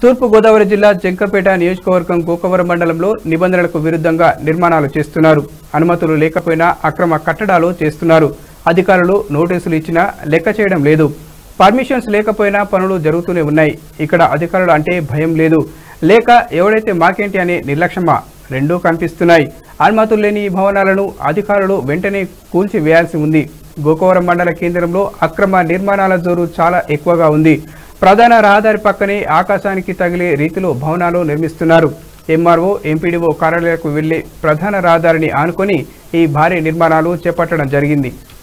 తూర్పు గోదావరి జిల్లా జంకపేట నియోజకవర్గం గోకవరం మండలంలో నిబంధనలకు విరుద్ధంగా నిర్మాణాలు చేస్తున్నారు అనుమతులు లేకపోయినా అక్రమ కట్టడాలు చేస్తున్నారు అధికారులు నోటీసులు ఇచ్చినా లెక్క చేయడం లేదు పర్మిషన్స్ లేకపోయినా పనులు జరుగుతూనే ఉన్నాయి ఇక్కడ అధికారులు అంటే భయం లేదు లేక ఎవడైతే మాకేంటి అనే నిర్లక్ష్యమా రెండూ కనిపిస్తున్నాయి అనుమతులు లేని ఈ భవనాలను అధికారులు వెంటనే కూల్చివేయాల్సి ఉంది గోకవరం మండల కేంద్రంలో అక్రమ నిర్మాణాల జోరు చాలా ఎక్కువగా ఉంది ప్రధాన రహదారి పక్కనే ఆకాశానికి తగిలే రీతిలో భవనాలు నిర్మిస్తున్నారు ఎంఆర్ఓ ఎంపీడీఓ కార్యాలయాలకు వెళ్లే ప్రధాన రహదారిని ఆనుకొని ఈ భారీ నిర్మాణాలు చేపట్టడం జరిగింది